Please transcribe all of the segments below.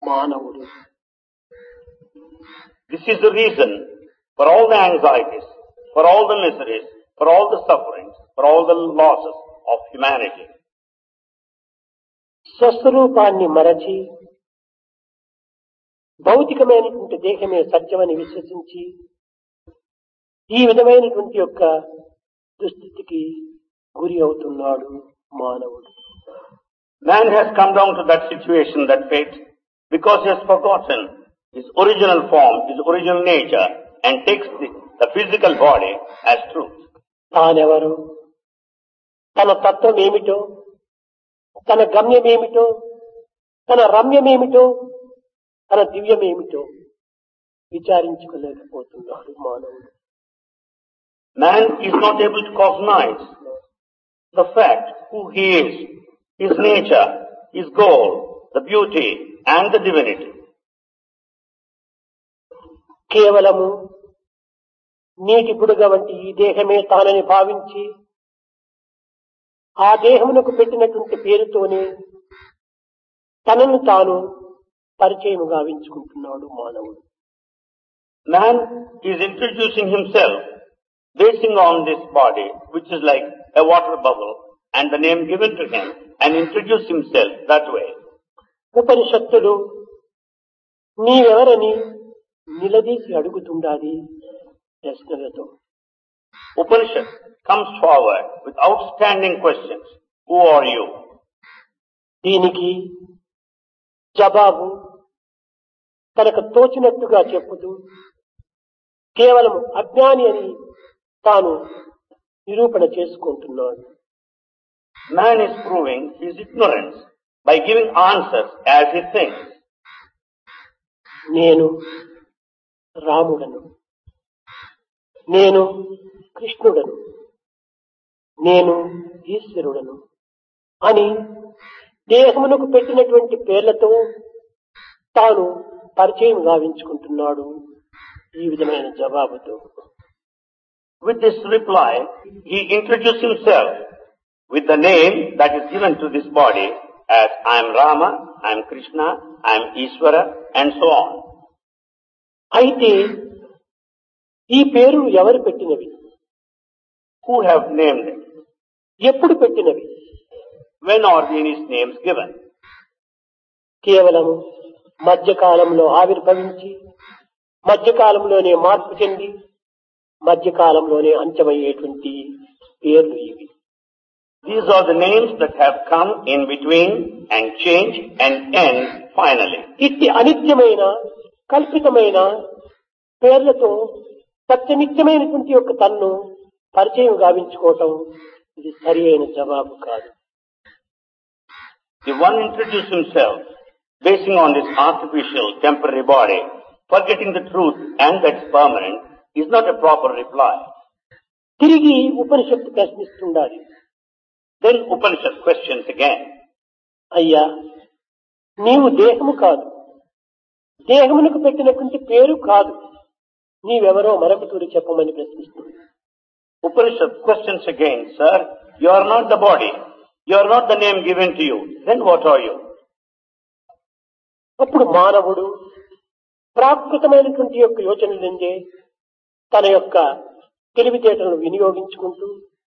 మానవుడు This is the reason for all the anxieties, for all the miseries, for all the sufferings, for all the losses of humanity. స్వస్వరూపాన్ని మరచి భౌతికమైనటువంటి దేహమే సత్యమని విశ్వసించి ఈ విధమైనటువంటి యొక్క దుస్థితికి గురి అవుతున్నాడు మానవుడు Man has come down to that situation, that fate, because he has forgotten his original form, his original nature, and takes the, the physical body as truth. తానెవరు తన తత్వం ఏమిటో తన గమ్యమేమిటో తన రమ్యమేమిటో తన దివ్యమేమిటో విచారించుకోలేకపోతున్నాడు మానవుడు Man is not able to cognize the fact who he is, his nature, his goal, the beauty, and the divinity. కేవలము నీటి బుడగ వంటి ఈ దేహమే తానని భావించి ఆ దేహమునకు పెట్టినటువంటి పేరుతోనే తనను తాను పరిచయం గావించుకుంటున్నాడు మానవుడు Man is introducing himself basing on this body, which is like a water bubble, and the name given to him, and introduce himself that way. ఉపనిషత్తులు నీవెవరని నిలదీసి అడుగుతుండాలి ప్రశ్నలతో Upanishad comes forward with outstanding questions. Who are you? దీనికి జవాబు తనకు తోచినట్టుగా చెప్పుతూ కేవలం అజ్ఞాని అని తాను నిరూపణ చేసుకుంటున్నాడు Man is proving his ignorance by giving answers as he thinks. నేను రాముడను నేను కృష్ణుడను నేను ఈశ్వరుడను అని దేహమునకు పెట్టినటువంటి పేర్లతో తాను పరిచయం గావించుకుంటున్నాడు ఈ విధమైన జవాబుతో With this reply, he introduced himself with the name that is given to this body as I am Rama, I am Krishna, I am Ishvara, and so on. అయితే ఈ పేరు ఎవరు పెట్టినవి Who have named it? ఎప్పుడు పెట్టినవి When are these names given? కేవలం మధ్యకాలంలో ఆవిర్భవించి మధ్యకాలంలోనే మార్పు చెంది మధ్యకాలంలోనే అంచమయ్యేటువంటి పేర్లు ఇవి These are the names that have come in between and change and end finally. ఇట్టి అనిత్యమైన కల్పితమైన పేర్లతో సత్యనిత్యమైనటువంటి యొక్క తన్ను పరిచయం గావించుకోవటం ఇది సరి అయిన జవాబు కాదు If one introduces himself basing on this artificial temporary body, forgetting the truth and that's permanent, is not a proper reply. తిరిగి ఉపనిషత్తు ప్రశ్నిస్తుండాలి Then Upanishad questions again. అయ్యా నీవు దేహము కాదు దేహమునకు పెట్టినటువంటి పేరు కాదు నీవెవరో మరొక తూరి చెప్పమని ప్రశ్నిస్తుంది Upanishad questions again, sir, you are not the body. You are not the name given to you. Then what are you? అప్పుడు మానవుడు ప్రాకృతమైనటువంటి యొక్క యోచన నుండే తన యొక్క తెలివితేటలను వినియోగించుకుంటూ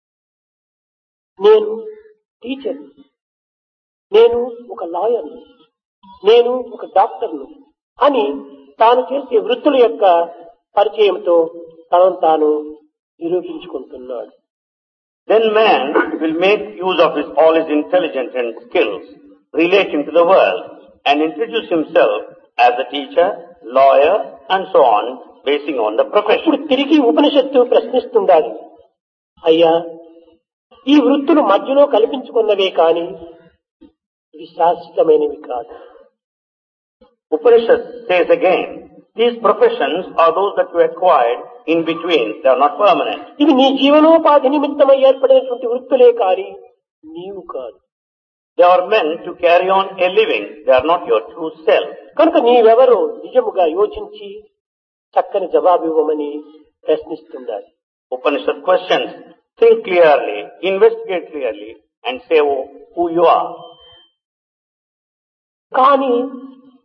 నేను టీచర్ నేను ఒక లాయర్ను నేను ఒక డాక్టర్ను అని తాను చేసే వృత్తుల యొక్క పరిచయంతో తనను తాను నిరూపించుకుంటున్నాడు Then man will make use of his, all his intelligence and skills relating to the world and introduce himself as a teacher, lawyer, and so on, basing on the ఇప్పుడు profession. తిరిగి ఉపనిషత్తు ప్రశ్నిస్తుండాలి అయ్యా ఈ వృత్తులు మధ్యలో కల్పించుకున్నవే కాని ఇవి శాశ్వతమైనవి కాదు Upanishad says again, these professions are those that you acquired in between. They are not permanent. ఇవి నీ జీవనోపాధి నిమిత్తమై ఏర్పడినటువంటి వృత్తులే కాని నీవు కాదు They are meant to carry on a living. They are not your true self. కనుక నీవెవరో నిజముగా యోచించి చక్కని జవాబు ఇవ్వమని ప్రశ్నిస్తుండాలి Upanishad questions, think clearly, investigate clearly, and say oh, who you are. కానీ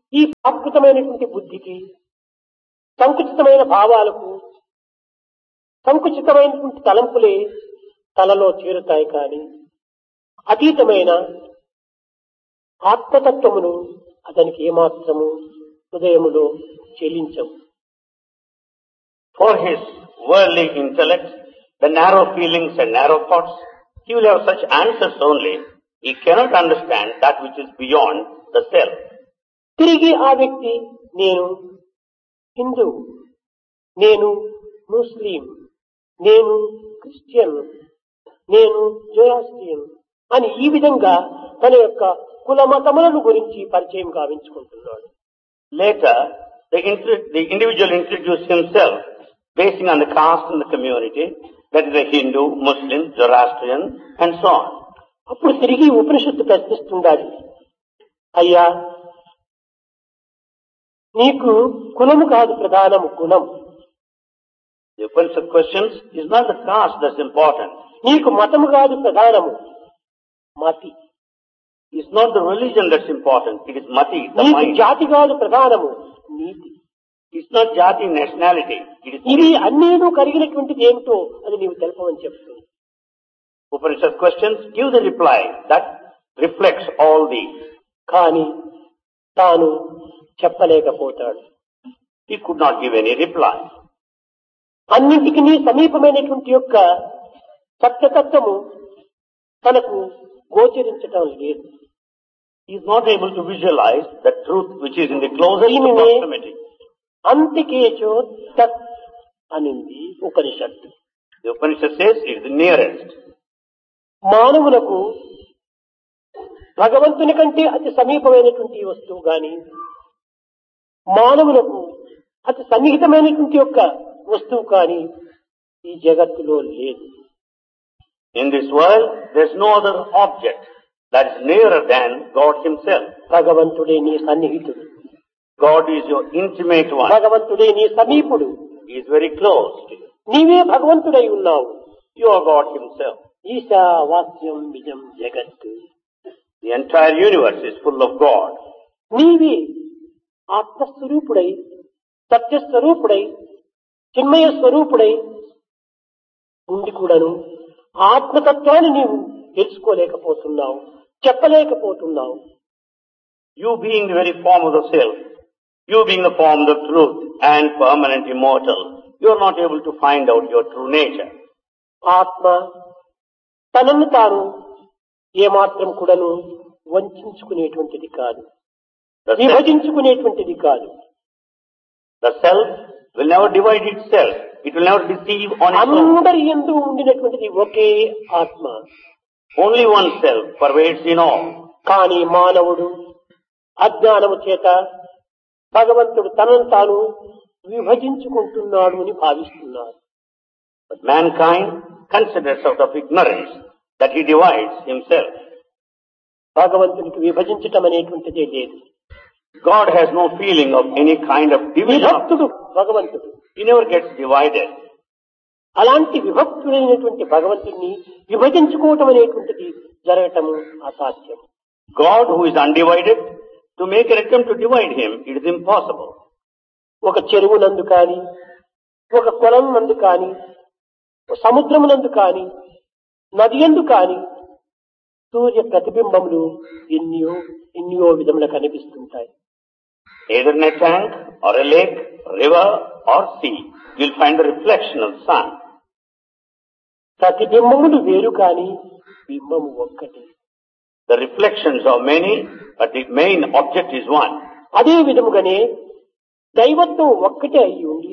ఈ ప్రాకృతమైనటువంటి బుద్ధికి సంకుచితమైన భావాలకు సంకుచితమైనటువంటి తలంపులే తలలో చేరుతాయి కానీ అతీతమైన ఆత్మతత్వమును అతనికి ఏమాత్రము హృదయములో చెల్లించవు For his worldly intellect, the narrow feelings and narrow thoughts, he will have such answers only. He cannot understand that which is beyond the self. తిరిగి ఆ వ్యక్తి నేను హిందూ నేను ముస్లిం నేను క్రిస్టియన్ నేను జోరాస్ట్రియన్ అని ఈ విధంగా తన యొక్క కుల మతములను గురించి పరిచయం గావించుకుంటున్నాడు Later, the, intro- the individual introduced himself basing on the caste in the community, that is a Hindu, Muslim, Zoroastrian, and so on. అప్పుడు తిరిగి ఉపనిషత్తు ప్రశ్నిస్తుండాలి అయ్యా నీకు కులము కాదు ప్రధానము గుణం The Upanishad questions is not the caste that's important. నీకు మతము కాదు ప్రధానము మతి It's not the religion that's important. It is mati, the నీకు mind. జాతి కాదు ప్రధానము నీతి It's not jati nationality. It is ఇవి అన్నీను కలిగినటువంటిది ఏమిటో అది నీవు తెలపమని చెప్తుంది Upanishad questions give the reply that reflects all these. కానీ తాను చెప్పలేకపోతాడు He could not give any reply. అన్నింటికి సమీపమైనటువంటి యొక్క సత్యతత్వము తనకు గోచరించటం లేదు He is not able to visualize the truth which is in the closest దీనినే proximity. అంతికేచో తత్ అనింది ఉపనిషత్తు The Upanishad says it is the nearest. మానవులకు భగవంతుని కంటే అతి సమీపమైనటువంటి ఈ వస్తువు గాని మానవులకు అతి సన్నిహితమైనటువంటి యొక్క వస్తువు కానీ ఈ జగత్తులో లేదు In this world, there is no other object that is nearer than God Himself. భగవంతుడే నీ సన్నిహితుడు God is your intimate one. భగవంతుడే నీ సమీపుడు He is very close to you. నీవే భగవంతుడై ఉన్నావు You are God Himself. ఈశా వాక్యం నిజం జగత్ The entire universe is full of God. నీవే ఆత్మస్వరూపుడై సత్యస్వరూపుడై చిన్మయ స్వరూపుడై ఉండి కూడాను ఆత్మతత్వాన్ని నీవు తెలుసుకోలేకపోతున్నావు చెప్పలేకపోతున్నావు You being the very form of the self, you being the form of the truth and permanent immortal, you are not able to find out your true nature. ఆత్మ తనను తాను ఏమాత్రం కూడాను వంచుకునేటువంటిది కాదు The self, విభజించుకునేటువంటిది కాదు the self will never divide itself. It will never deceive on its own. అందరి ఎందు ఉండినటువంటిది ఒకే ఆత్మ Only one self pervades in all. కానీ మానవుడు అజ్ఞానము చేత భగవంతుడు తనను తాను విభజించుకుంటున్నాడు అని భావిస్తున్నాడు But mankind considers out of ignorance that he divides himself. భగవంతునికి విభజించటం అనేటువంటిదే లేదు God has no feeling of any kind of division. విభక్తుడు భగవంతుడు He never gets divided. అలాంటి విభక్తుడైనటువంటి భగవంతుణ్ణి విభజించుకోవటం అనేటువంటిది జరగటము అసాధ్యం God who is undivided, to make an attempt to divide him, it is impossible. ఒక చెరువునందు కాని ఒక కొలం నందు కాని ఒక సముద్రమునందు కాని నది ఎందు కాని సూర్య ప్రతిబింబములు ఎన్నో ఎన్నో విధములు కనిపిస్తుంటాయి Either in a tank or a lake, river or sea, you will find the reflection of the sun. ప్రతిబింబములు వేరు కాని బింబము ఒక్కటి The reflections are many, but the main object is one. అదే విధముగానే దైవత్వం ఒక్కటే అయి ఉండి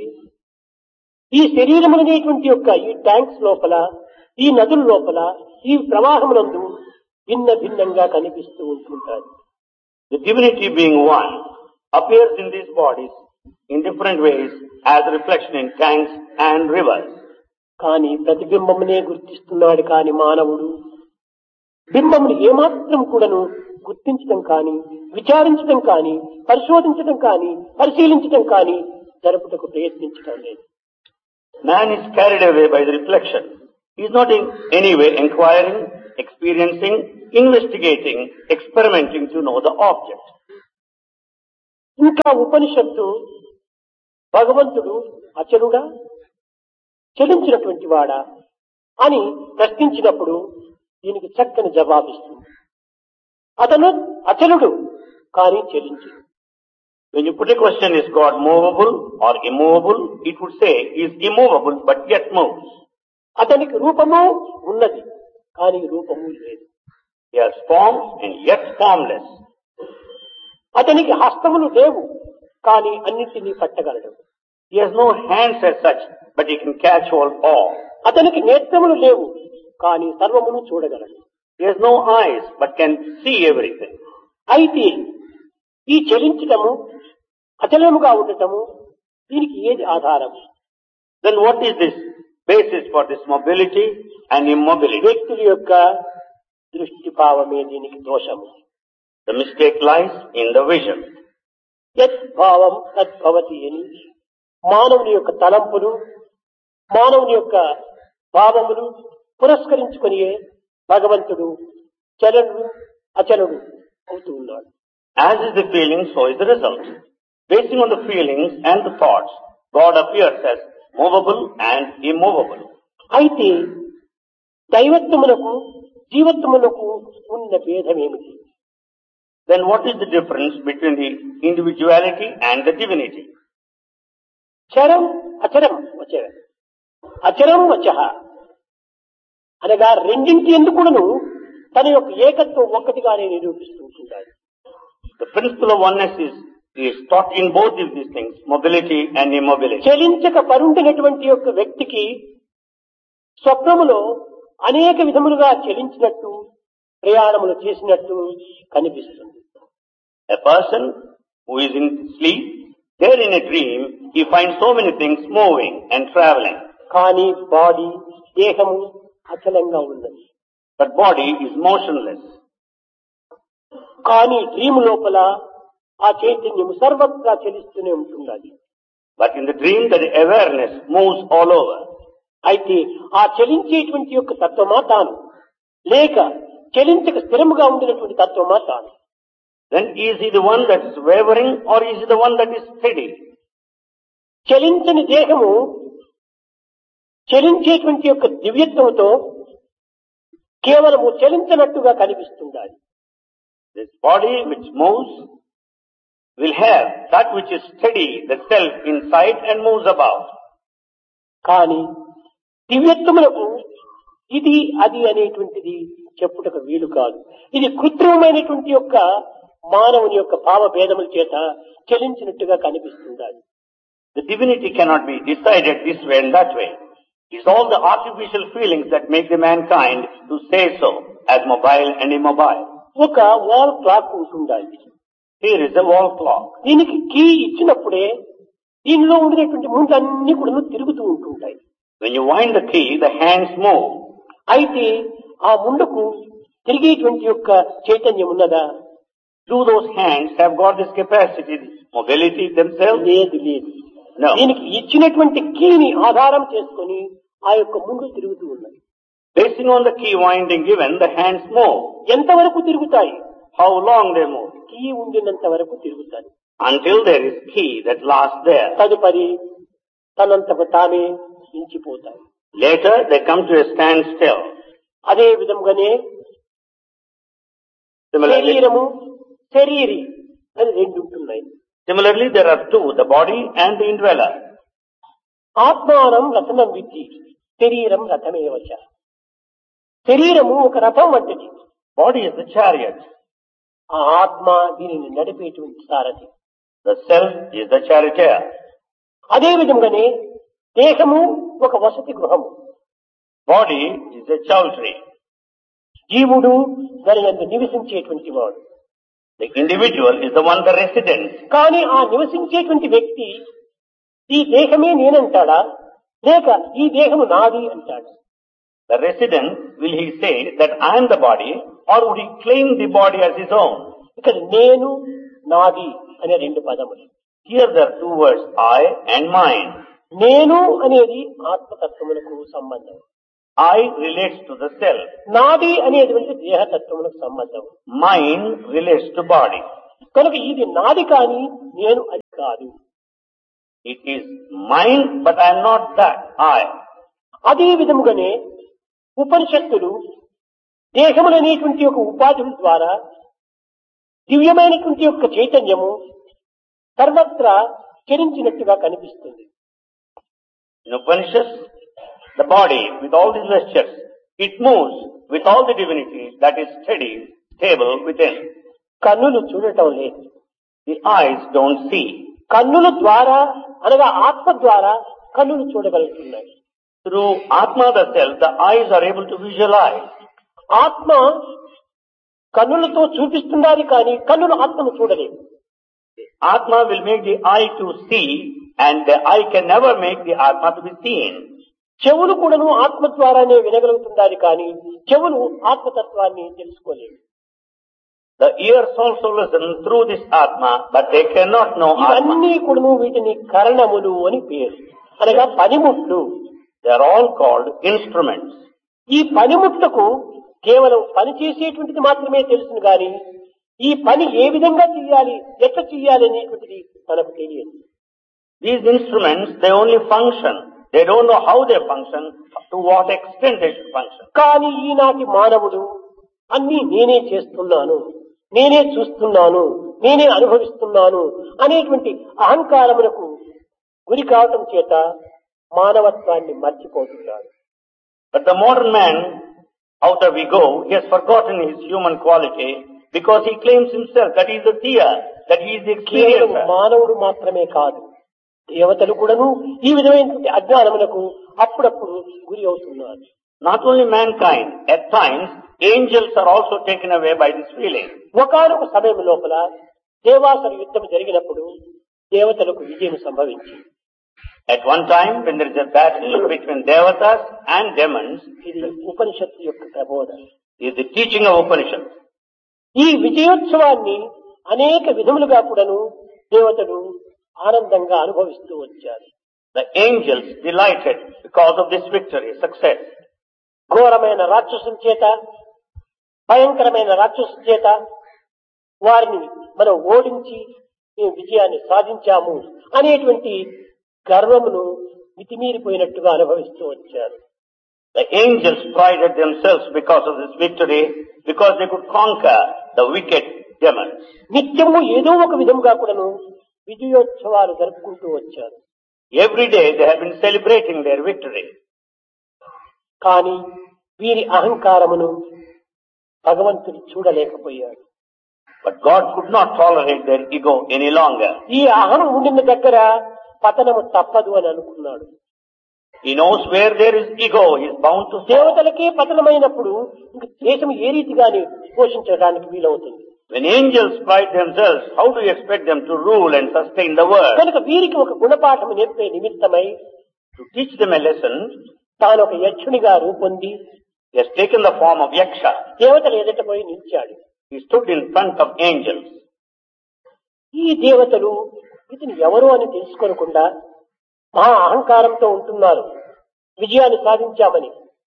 ఈ శరీరములనేటువంటి యొక్క ఈ ట్యాంక్స్ లోపల ఈ నదుల లోపల ఈ ప్రవాహమునందు భిన్న భిన్నంగా కనిపిస్తూ ఉంటుంటారు The divinity being one appears in these bodies in different ways as a reflection in tanks and rivers. కానీ ప్రతిబింబమునే గుర్తిస్తున్నాడు కాని మానవుడు బింబమును ఏమాత్రం కూడాను గుర్తించటం కానీ విచారించటం కానీ పరిశోధించటం కానీ పరిశీలించటం కానీ జరుపుటకు ప్రయత్నించటం లేదు Man is carried away by the reflection. He is not in any way inquiring, experiencing, investigating, experimenting to know the object. ఇంకా ఉపనిషత్తు భగవంతుడు అచలుడా చలించినటువంటి వాడా అని ప్రశ్నించినప్పుడు దీనికి చక్కని జవాబిస్తుంది అతను అచలుడు కానీ చెలించడు When you put a question, is God movable or immovable? It would say he is immovable but yet moves. అతనికి రూపము ఉన్నది కానీ రూపము లేదు He has form and yet formless. అతనికి హస్తములు లేవు కానీ అన్నింటినీ పట్టగలడు He has no hands as such, but he can catch hold all. అతనికి నేత్రములు లేవు కానీ సర్వమును చూడగలడు He has no eyes, but can see everything. అయితే ఈ చలించటము అచలముగా ఉండటము దీనికి ఏది ఆధారం Then what is this basis for this mobility and immobility? వ్యక్తుల యొక్క దృష్టి భావమే దీనికి దోషము The mistake lies in the vision. యత్ భావం తద్భవతి అని మానవుని యొక్క తలంపులు మానవుని యొక్క భావములు పురస్కరించుకొని భగవంతుడు చలనుడు అచలుడు అవుతూ ఉన్నాడు As is the feeling, so is the result. Basing on the feelings and the thoughts, God appears as movable and immovable. అయితే దైవత్వమునకు జీవత్వమునకు ఉన్న భేదమేమిటి Then what is the difference between the individuality and the divinity? చరం అచరం వచ అచరం వచ అనగా రెండింటి ఎందుకును తన యొక్క ఏకత్వం ఒక్కటిగానే నిరూపిస్తుంటాడు The principle of oneness is, is taught in both of these things, mobility and immobility. చలించక పరుండినటువంటి యొక్క వ్యక్తికి స్వప్నములో అనేక విధములుగా చలించినట్టు ప్రయాణములు చేసినట్టు కనిపిస్తుంది A person who is in sleep, there in a dream, he finds so many things moving and traveling. కానీ body దేహము అచలంగా ఉన్నది But body is motionless. కానీ డ్రీమ్ లోపల ఆ చైతన్యము సర్వత్రా చలిస్తూనే ఉంటున్నది But in the dream, the awareness moves all over. అయితే ఆ చలించేటువంటి యొక్క తత్వమా తాను లేక చలించక స్థిరముగా ఉండినటువంటి తత్వమా తాను Then is he the one that is wavering or is he the one that is steady? చలించని దేహము చలించేటువంటి యొక్క దివ్యత్వంతో కేవలము చలించనట్టుగా కనిపిస్తుండాలి This body which moves will have that which is steady, the self inside and moves about. కానీ దివ్యత్వములకు ఇది అది అనేటువంటిది చెప్పుటకు వీలు కాదు ఇది కృత్రిమమైనటువంటి యొక్క మానవుని యొక్క భావభేదముల చేత చలించినట్టుగా కనిపిస్తుండాలి The divinity cannot be decided this way and that way. It's all the artificial feelings that make the mankind to say so as mobile and immobile. ఒక వాల్ క్లాక్ ఉంటుండాలి Here is a wall clock. దీనికి key ఇచ్చినప్పుడే దీనిలో ఉండినటువంటి ముండ్లన్నీ కూడా తిరుగుతూ ఉంటుంటాయి When you wind the key, the hands move. అయితే ఆ ముందుకు తిరిగేటువంటి యొక్క చైతన్యం ఉన్నదా Do those hands have got this capacity, this mobility themselves? లేదు లేదు No. దీనికి ఇచ్చినటువంటి కీని ఆధారం చేసుకొని ఆ యొక్క ముందు తిరుగుతూ ఉన్నాయి Basing on the key winding given, the hands move. ఎంతవరకు తిరుగుతాయి How long they move? Key ఉండినంత వరకు తిరుగుతాయి Until there is key that lasts there. తదుపరి తనంతకు తామే మించిపోతాయి Later, they come to a standstill. అదే విధంగానే Similarly, శరీరము శరీరి అని రెండు ఉంటున్నాయి similarly, there are two, the body and the indweller. ఆత్మానం రథనం విద్ధి శరీరం రథమేవచ శరీరము ఒక రథం వంటిది Body is the chariot. ఆ ఆత్మ దీనిని నడిపేటువంటి సారథి The self is the charioteer. అదే విధంగానే దేహము ఒక వసతి గృహము Body is a chowdhury. జీవుడు దాని యొక్క నివసించేటువంటి వాడు The individual is the one, the resident. కానీ ఆ నివసించేటువంటి వ్యక్తి ఈ దేహమే నేనంటాడా లేక ఈ దేహము నాది అంటాడా The resident, will he say that I am the body or would he claim the body as his own? ఇక్కడ నేను నాది అనే రెండు పదములు Here there are two words, I and mine. నేను అనేది ఆత్మతత్వములకు సంబంధం I relates to the self. నాది అనేటువంటి దేహతత్వములకు సంబంధం Mine relates to body. కనుక ఇది నాది కాని నేను అది కాదు It is mine, but I am not that I. అదే విధముగానే ఉపనిషత్తులు దేహములనేటువంటి ఒక ఉపాధుల ద్వారా దివ్యమైనటువంటి యొక్క చైతన్యము సర్వత్రా చరించినట్టుగా కనిపిస్తుంది In Upanishads, the body, with all these vestures, it moves with all the divinity that is steady, stable within. కన్నులు చూడటం లేదు The eyes don't see. కన్నుల ద్వారా అనగా ఆత్మ ద్వారా కన్నులు చూడగలుగుతున్నాయి Through Atma the self, the eyes are able to visualize. ఆత్మ కన్నులతో చూపిస్తున్నది కానీ కన్నులు ఆత్మను చూడలేవు Atma will make the eye to see, and the eye can never make the Atma to be seen. చెవులు కూడాను ఆత్మ ద్వారానే వినగలుగుతున్నది కానీ చెవులు ఆత్మతత్వాన్ని తెలుసుకోలేవు The ears also listen through this Atma, but they cannot know Atma. ఇవన్నీ కూడాను వీటిని కరణములు అని పేరు అనగా పనిముట్లు They are all called instruments. ఈ పనిముట్లకు కేవలం పని చేసేటువంటిది మాత్రమే తెలుసును గాని ఈ పని ఏ విధంగా చెయ్యాలి ఎట్లా చెయ్యాలి అనేటువంటిది మనకు తెలియదు These instruments, they only function. They don't know how they function, to what extent they should function. కానీ ఈనాటి మానవుడు అన్ని నేనే చేస్తున్నాను నేనే చూస్తున్నాను నేనే అనుభవిస్తున్నాను అనేటువంటి అహంకారమునకు గురి కావటం చేత మానవత్వాన్ని మర్చిపోతున్నాడు But the modern man, out of ego, he has forgotten his human quality because he claims himself that he is the seer, that he is the కేవలం experiencer. మానవుడు మాత్రమే కాదు దేవతలు కూడాను ఈ విధమైనటువంటి అజ్ఞానమునకు అప్పుడప్పుడు గురి అవుతున్నారు Not only mankind, at times, angels are also taken away by this feeling. ఒకనొక సమయం లోపల దేవాసుర యుద్ధం జరిగినప్పుడు దేవతలకు విజయం సంభవించింది At one time, when there is a battle between devatas and demons, ఇది ఉపనిషత్తు యొక్క ప్రబోధన is the teaching of Upanishad. ఈ విజయోత్సవాన్ని అనేక విధములుగా కూడాను దేవతలు ఆనందంగా అనుభవిస్తూ వచ్చారు The angels delighted because of this victory, success. ఘోరమైన రాక్షసుల చేత భయంకరమైన రాక్షసుల చేత వారిని మనం ఓడించి మేము విజయాన్ని సాధించాము అనేటువంటి గర్వమును మితిమీరిపోయినట్టుగా అనుభవిస్తూ వచ్చారు The angels prided themselves because of this victory, because they could conquer the wicked demons. నిత్యము ఏదో ఒక విధముగా కూడాను విజయోత్సవాలు జరుపుకుంటూ వచ్చారు Every day they have been celebrating their victory. కానీ వీరి అహంకారమును భగవంతుడు చూడలేకపోయాడు But God could not tolerate their ego any longer. ఈ అహం ఉండిన దగ్గర పతనము తప్పదు అని అనుకున్నాడు He knows where there is ego, he is bound to fall. దేవతలకే పతనమైనప్పుడు ఇంక దేశం ఏ రీతిగాని పోషించడానికి వీలవుతుంది When angels pride themselves, how do you expect them to rule and sustain the world? కనుక వీరికి ఒక గుణపాఠం నేర్పే నిమిత్తమై To teach them a lesson, తాను ఒక యక్షునిగా రూపొంది he has taken the form of Yaksha. దేవతలు ఎదుట పోయి నిలిచాడు He stood in front of angels. ఈ దేవతలు ఇతను ఎవరు అని తెలుసుకోనకుండా మహా అహంకారంతో ఉంటున్నారు విజయాన్ని సాధించామని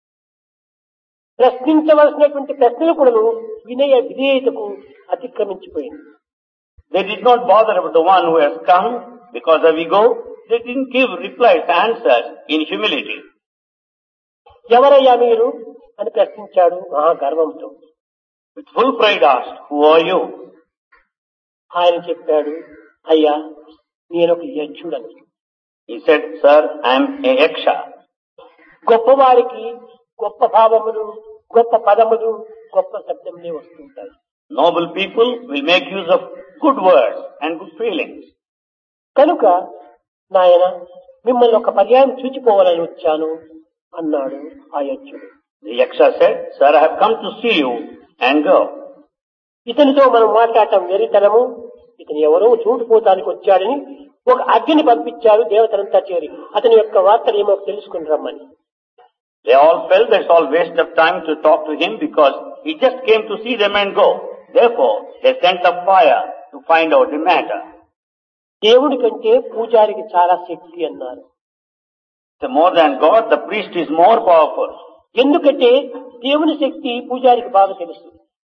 ప్రశ్నించవలసినటువంటి ప్రశ్నలు కూడా వినయ విధేయతకు అతిక్రమించిపోయింది They did not bother about the one who has come because of ego. They didn't give replies, answers in humility. ఎవరయ్యా మీరు అని ప్రశ్నించాడు మహా గర్వంతో With full pride asked, who are you? ఆయన చెప్పాడు అయ్యా నేనొక యక్షుడని He said, sir, I am a Yaksha. గొప్పవారికి గొప్ప భావములు గొప్ప పదములు గొప్ప శబ్దములే వస్తుంటాయి Noble people will make use of good words and good feelings. కనుక నాయన మిమ్మల్ని ఒక పర్యాయం చూచిపోవాలని వచ్చాను అన్నాడు ఆ యక్షుడు The Yaksha said, sir, I have come to see you and go. ఇతనితో మనం మాట్లాడటం వెరితనము ఇతను ఎవరో చూడిపోతానికి వచ్చాడని ఒక అగ్నిని పంపించారు దేవతలంతా చేరి అతని యొక్క వార్తలు ఏమో తెలుసుకుని రమ్మని They all felt that's all waste of time to talk to him because he just came to see them and go. Therefore, they sent up fire to find out the matter. దేవుడి కంటే పూజారికి చాలా శక్తి అన్నారు So more than God, the priest is more powerful. ఎందుకంటే దేవుని శక్తి పూజారికి బాగా తెలుసు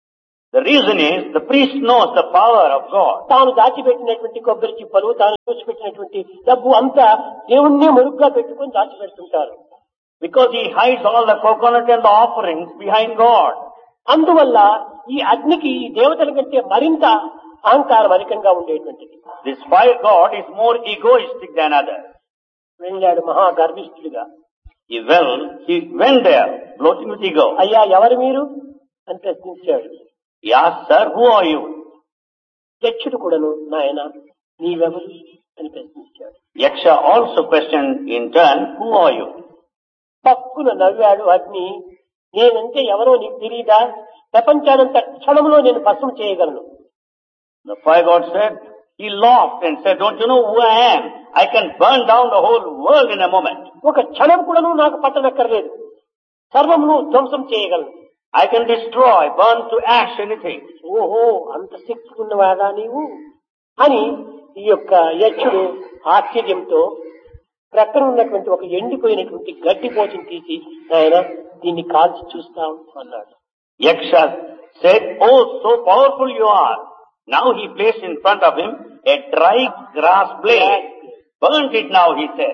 The reason is the priest knows the power of God. తాను దాచిపెట్టినటువంటి కొబ్బరి చిప్పలు తాను చూసిపెట్టినటువంటి డబ్బు అంతా దేవుణ్ణి మురుగ్గా పెట్టుకొని దాచిపెడుతుంటారు Because he hides all the coconut and the offerings behind God. అందువల్ల ఈ అగ్నికి ఈ దేవతల కంటే మరింత అహంకారం అధికంగా ఉండేటువంటిది This fire god is more egoistic than others. వెళ్ళాడు మహా గర్విష్ఠుడిగా He well, he went there, floating with ego. అయ్యా ఎవరు మీరు అని ప్రశ్నించాడు He asked, Sir, who are you? యక్షుడు కూడాను నాయన నీవెవరు అని ప్రశ్నించాడు Yaksha also questioned in turn, Who are you? పక్కున నవ్వాడు అగ్ని నేనంటే ఎవరో నీకు తెలియదా ప్రపంచానంత క్షణంలో నేను భస్మం చేయగలను The fire god said, he laughed and said, Don't you know who I am? I can burn down the whole world in a moment. ఒక క్షణం కూడాను నాకు పట్టనక్కర్లేదు సర్వమును ధ్వంసం చేయగలను I can destroy, burn to ash anything. ఓహో అంత శక్తి ఉన్నవాడా నీవు అని ఈ యొక్క యక్షుడు ఆశ్చర్యంతో ప్రక్కన ఉన్నటువంటి ఒక ఎండిపోయినటువంటి గడ్డి పోచను తీసి ఆయన దీన్ని కాల్చి చూస్తాం అన్నాడు Yaksha said, Oh, so powerful you are. Now he placed in front of him a dry grass blade. Burnt it now, he said.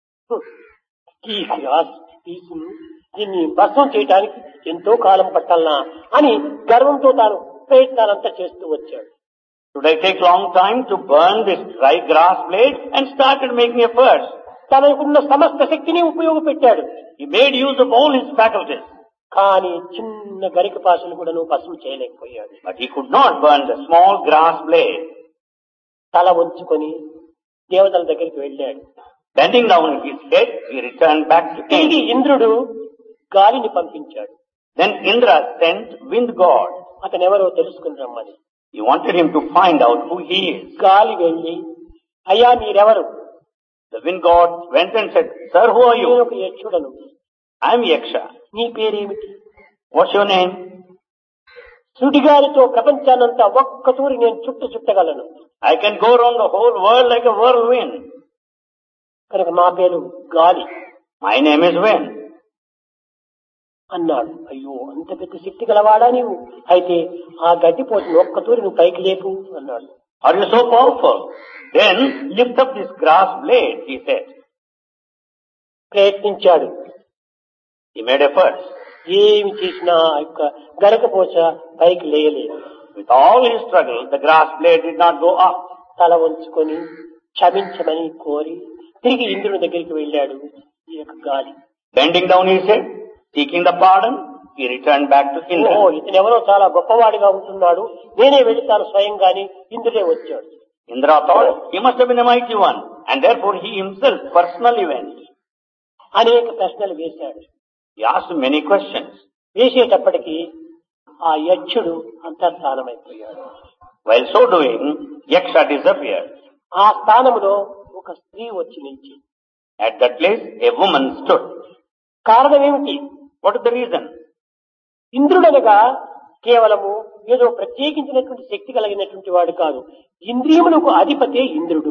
ఈ గ్రాస్ తీసును దీన్ని భస్మం చేయడానికి ఎంతో కాలం పట్టాలనా అని గర్వంతో తాను ప్రయత్నాలంతా చేస్తూ వచ్చాడు Should I take long time to burn this dry grass blade? And started making efforts. తనకున్న సమస్త శక్తిని ఉపయోగపెట్టాడు He made use of all his faculties. కానీ చిన్న గరిక పాసను కూడా నువ్వు భస్మం చేయలేకపోయాడు But he could not burn the small grass blade. తల ఉంచుకొని దేవతల దగ్గరికి వెళ్ళాడు Bending down his head, he returned back to తిరిగి King. ఇంద్రుడు గాలిని పంపించాడు Then Indra sent wind god. అతనెవరో తెలుసుకుని రమ్మని He wanted him to find out who he is. గాలి వెళ్ళి అయ్యా మీరెవరు The wind god went and said, Sir, who are నేను you? ఒక యక్షుడను I am Yaksha. నీ పేరేమిటి What's your name? సుడిగాలితో ప్రపంచానంతా ఒక్క తూరి నేను చుట్టు చుట్టగలను I can go around the whole world like a whirlwind. కనుక నా పేరు గాలి My name is Wind. అన్నాడు అయ్యో అంత పెద్ద శక్తి గలవాడా నీవు అయితే ఆ గడ్డి పోసిన ఒక్క తూరి నువ్వు పైకి లేపు అన్నాడు Are you so powerful? Then lift up this grass blade, he said. ప్రయత్నించాడు He made efforts. ఏమి చేసినా ఆ యొక్క గరకపోచ పైకి లేయలేదు With all his struggle, the grass blade did not go up. తల వంచుకొని క్షమించమని కోరి తిరిగి ఇంద్రుని దగ్గరికి వెళ్ళాడు ఈ యొక్క గాలి Bending down his head, seeking the pardon, he returned back to ఓహో Indra. ఇతను ఎవరో చాలా గొప్పవాడిగా ఉంటున్నాడు నేనే వెళుతాను స్వయంగాని ఇంద్రుడే వచ్చాడు Indra thought he must have been a mighty one, and therefore he himself personally went. అనేక ప్రశ్నలు వేశాడు He asked many questions. వేసేటప్పటికి ఆ యక్షుడు అంతర్ధానమైపోయాడు While so doing, Yaksha disappeared. ఆ స్థానములో ఒక స్త్రీ వచ్చి నిలిచి At that place, a woman stood. కారణం ఏమిటి What is the reason? ఇంద్రుడనగా కేవలము ఏదో ప్రత్యేకించినటువంటి శక్తి కలిగినటువంటి వాడు కాదు ఇంద్రియములకు అధిపతే ఇంద్రుడు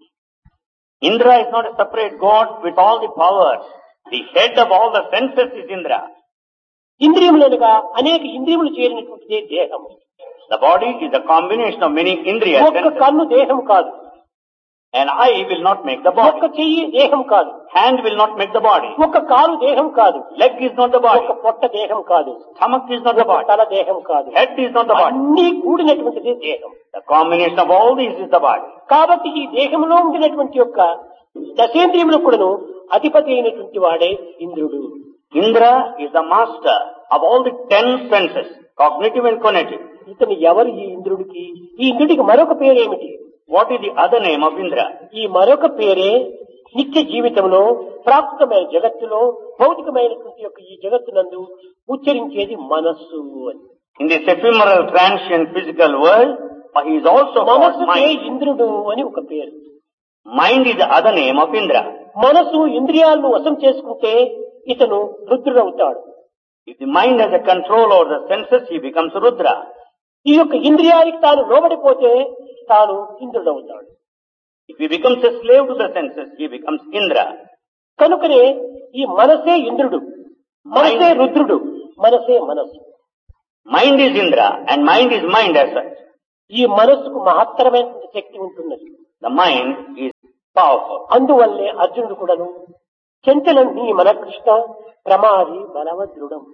Indra is not a separate god with all the powers. The head of all the senses is Indra. ఇంద్రియములనగా అనేక ఇంద్రియములు చేరినటువంటిదే దేహము The body is a combination of many indriyas. ఒక్క senses. కన్ను దేహం కాదు An eye will not make the ఒక్క body. చెయ్యి దేహం కాదు Hand will not make the body. ఒక్క కాలు దేహం కాదు Leg is not the body. ఒక్క పొట్ట దేహం కాదు Stomach is not the ఒక్క body. తల దేహం కాదు Head is not the body. అన్ని కూడినటువంటిది దేహం The combination of all these is the body. కాబట్టి ఈ దేహంలో ఉండినటువంటి యొక్క దశేంద్రియములకు కూడాను అధిపతి అయినటువంటి వాడే ఇంద్రుడు Indra is the master of all the ten senses, cognitive and cognitive. ఇతను ఎవరు ఈ ఇంద్రుడికి ఈ ఇంద్రుడికి మరొక పేరేమిటి What is the other name of Indra? ఈ మరొక పేరే నిత్య జీవితంలో ప్రాకృతమైన జగత్తులో భౌతికమైనటువంటి యొక్క ఈ జగత్తునందు ఉచ్చరించేది మనస్సు అని In this ephemeral, transient, physical world, but he is also called మనస్సుకే mind. ఇంద్రుడు అని ఒక పేరు Mind is the other name of Indra. మనసు ఇంద్రియాలను వశం చేసుకుంటే ఇతను రుద్రుడవుతాడు If the mind has a control over the senses, he becomes Rudra. ఈ యొక్క ఇంద్రియానికి తాను లోబడిపోతే తాను ఇంద్రుడవుతాడు If he becomes a slave to the senses, he becomes Indra. కనుకనే ఈ మనసే ఇంద్రుడు మనసే రుద్రుడు మనసే మనస్సు Mind is Indra and mind is mind as such. ఈ మనస్సుకు మహత్తరమైనటువంటి శక్తి ఉంటున్నది The mind is powerful. అందువల్లే అర్జునుడు కూడాను చెంచలం నీ మనకృష్ణ ప్రమాది బలవదృఢం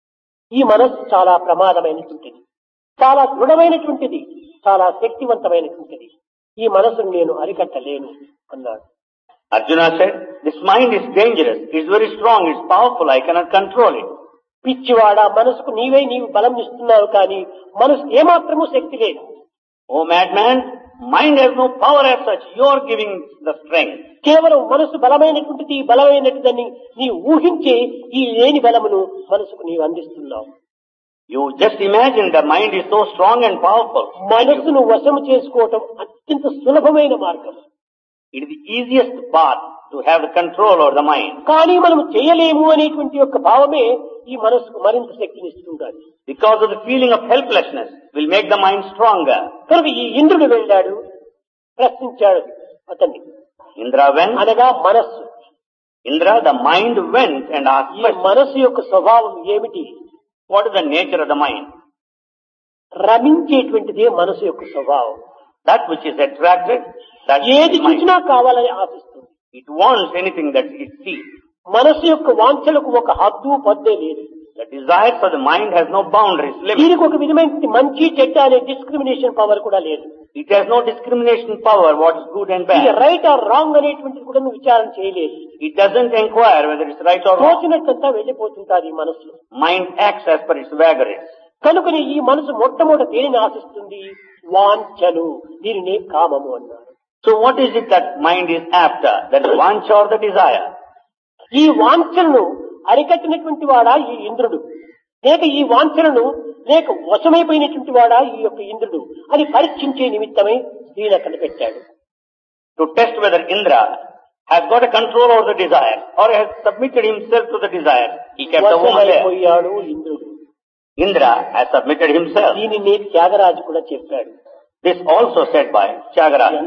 ఈ మనస్సు చాలా ప్రమాదమైనటువంటిది చాలా దృఢమైనటువంటిది చాలా శక్తివంతమైనటువంటిది ఈ మనసును నేను అరికట్టలేను అన్నాడు Arjuna said, this mind is dangerous. It's very strong. It's powerful. I cannot control it. పిచ్చివాడ మనసుకు నీవే నీవు బలం ఇస్తున్నావు కానీ మనసు ఏమాత్రము శక్తి లేదు Oh madman, mind has no power as such. You are giving the strength. కేవలం మనసు బలమైనటువంటిది బలమైనటువంటిదని నీ ఊహించే ఈ లేని బలమును మనసుకు నీవు అందిస్తున్నావు You just imagine the mind is so strong and powerful. మనస్సును వశము చేసుకోవటం అత్యంత సులభమైన మార్గం It is the easiest path to have the control over the mind. కానీ మనం చేయలేము అనేటువంటి యొక్క భావమే ఈ మనసుకు మరింత శక్తినిస్తుండాలి Because of the feeling of helplessness will make the mind stronger. కనుక ఈ ఇంద్రుడు వెళ్ళాడు ప్రశ్నించాడు అతన్ని Indra went, అనగా మనస్సు Indra, the mind went and asked, ఈ questions. మనస్సు యొక్క స్వభావం ఏమిటి what is the nature of the mind? రమించేటువంటిదే మనసు యొక్క స్వభావం That which is attracted, that ఏది is mind. చూసినా కావాలని ఆశిస్తుంది It wants anything that it sees. మనసు యొక్క వాంఛలకు ఒక హద్దు పద్దే లేదు The desires of the mind has no boundaries, limits. దీనికి ఒక విధమైన మంచి చెడ్డ అనే డిస్క్రిమినేషన్ పవర్ కూడా లేదు It has no discrimination power, what is good and ఇది bad. రైట్ ఆర్ రాంగ్ అనేటువంటిది కూడా నువ్వు విచారణ చేయలేదు It doesn't inquire whether it's right or wrong. తోచినట్లంతా వెళ్ళిపోతుంటారు ఈ మనసు Mind acts as per its vagaries. కనుకని ఈ మనసు మొట్టమొదట దేనిని ఆశిస్తుంది వాంఛలు దీనినే కామము అన్నారు So what is it that mind is after? That is vancha or the desire? ఈ వాంఛలను అరికట్టినటువంటి వాడా ఈ ఇంద్రుడు లేక ఈ వాంఛలను లేక వశమైపోయినటువంటి వాడా ఈ యొక్క ఇంద్రుడు అని పరీక్షించే నిమిత్తమై దీని కనిపెట్టాడు To test whether Indra has got a control over the desire or has submitted himself to the desire. He kept the woman there. వశమైపోయాడు ఇంద్రుడు Indra has submitted himself. దీనిని త్యాగరాజు కూడా చెప్పాడు This also said by Tyagaraja.